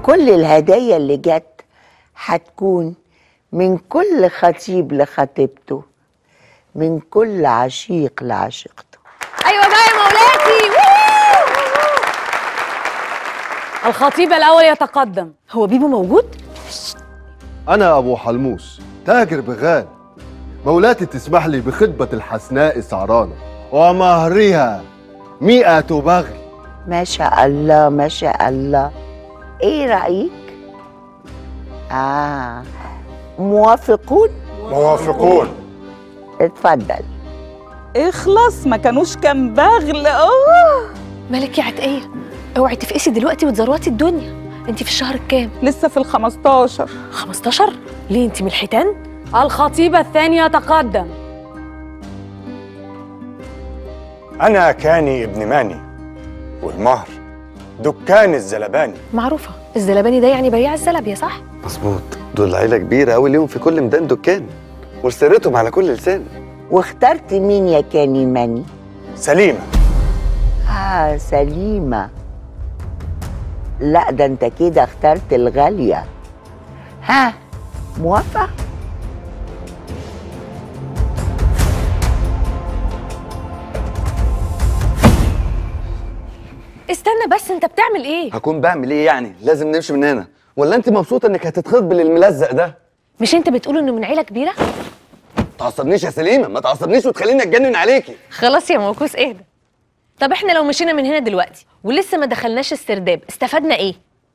وكل الهدايا اللي جت هتكون من كل خطيب لخطيبته من كل عشيق لعشيقته ايوه بقى يا مولاتي الخطيب الاول يتقدم هو بيبو موجود أنا أبو حلموس تاجر بغال مولاتي تسمح لي بخطبة الحسناء سعرانة ومهرها مئة بغل ما شاء الله ما شاء الله ايه رأيك؟ آه موافقون؟ موافقون اتفضل اخلص ما كانوش كام بغل اوه مالك يا عتقيه اوعي تفقسي دلوقتي وتزروتي الدنيا انت في الشهر الكام لسه في ال 15 15 ليه انت من الحيتان الخطيب الثاني يتقدم أنا كاني ابن ماني والمهر دكان الزلباني معروفه الزلباني ده يعني بياع الزلبيه صح مظبوط دول عيلة كبيرة أوي ليهم في كل ميدان دكان وسرتهم على كل لسان واخترت مين يا كاني ماني؟ سليمة آه سليمة لا ده انت كده اخترت الغالية ها موافق؟ استنى بس انت بتعمل ايه هكون بعمل إيه يعني لازم نمشي من هنا ولا أنت مبسوطة إنك هتتخطب للملزق ده مش انت بتقول انه من عيله كبيره تعصبنيش يا سليمة ما تعصبنيش وتخليني أتجنن عليكي خلاص يا موكوس اهدى طب احنا لو مشينا من هنا دلوقتي ولسه ما دخلناش السرداب استفدنا ايه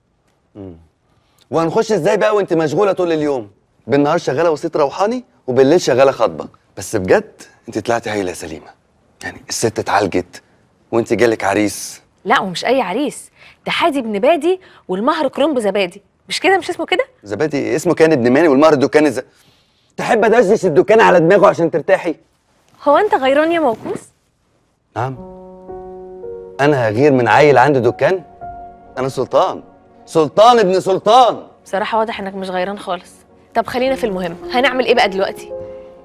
وهنخش إزاي بقى وأنت مشغولة طول اليوم بالنهار شغالة وسيط روحاني وبالليل شغالة خطبة بس بجد أنت طلعتي هايلة يا سليمة يعني الست اتعالجت وأنت جالك عريس لا ومش اي عريس ده حادي بن بادي والمهر كرنب زبادي مش كده مش اسمه كده زبادي اسمه كان ابن ماني والمهر الدكان الز... تحب ادشدش الدكان على دماغه عشان ترتاحي هو انت غيران يا موكوس نعم انا هغير من عيل عنده دكان انا سلطان سلطان ابن سلطان بصراحه واضح انك مش غيران خالص طب خلينا في المهم هنعمل ايه بقى دلوقتي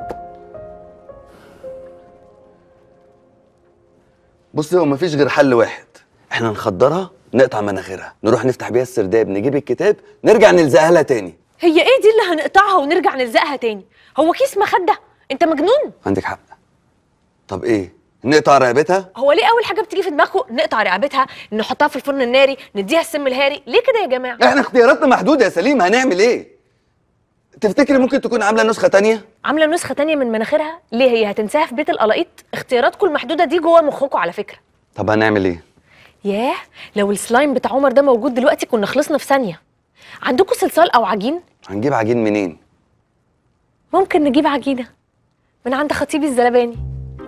بصي هو مفيش غير حل واحد احنا نخدرها نقطع مناخيرها نروح نفتح بيها السرداب نجيب الكتاب نرجع نلزقها لها تاني هي ايه دي اللي هنقطعها ونرجع نلزقها تاني هو كيس مخده انت مجنون عندك حق طب ايه نقطع رقبتها هو ليه اول حاجه بتيجي في دماغكم نقطع رقبتها نحطها في الفرن الناري نديها السم الهاري ليه كده يا جماعه احنا اختياراتنا محدوده يا سليم هنعمل ايه تفتكري ممكن تكون عامله نسخه تانية عامله نسخه تانية من مناخيرها ليه هي هتنساها في بيت القلاقيط اختياراتكم المحدوده دي جوه مخكم على فكره طب هنعمل ايه ياه لو السلايم بتاع عمر ده موجود دلوقتي كنا خلصنا في ثانيه عندكم صلصال او عجين هنجيب عجين منين ممكن نجيب عجينه من عند خطيبي الزلباني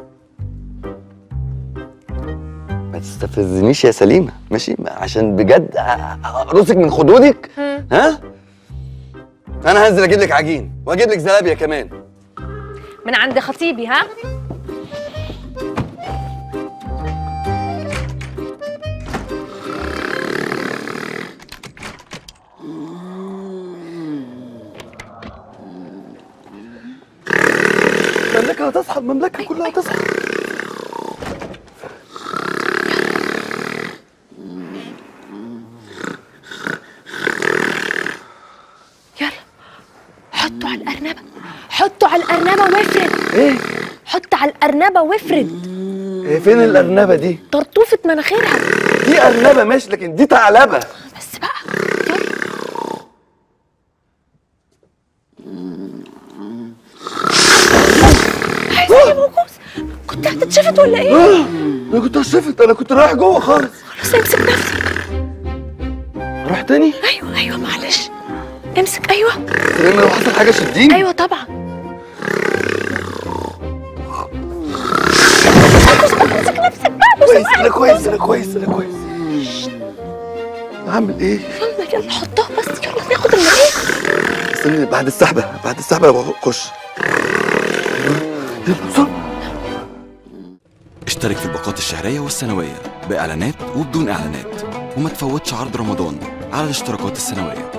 ما تستفزنيش يا سليمه ماشي ما- عشان بجد أ- اقرصك من خدودك ها انا هنزل اجيب لك عجين واجيب لك زلابيه كمان من عند خطيبي ها المملكه هتصحى المملكه كلها هتصحى يلا حطوا على الأرنبة حطوا على الأرنبة وافرد ايه حط على الأرنبة وافرد إيه فين الارنبه دي طرطوفة مناخيرها دي ارنبه ماشي لكن دي ثعلبه بس بقى يلا عايزة يا موكوس كنت هتتشفت ولا ايه؟ آه، انا كنت هشفت انا كنت رايح جوه خالص خلاص امسك نفسك اروح تاني ايوه ايوه معلش امسك ايوه كمان لو حصل حاجه شديني ايوه طبعا كويس انا كويس انا كويس انا كويس اعمل ايه يلا يلا حطها بس يلا ناخد المقاس استني بعد السحبه بعد السحبه بخش يلا بسرعه اشترك في الباقات الشهرية والسنوية بإعلانات وبدون إعلانات وما تفوتش عرض رمضان على الاشتراكات السنوية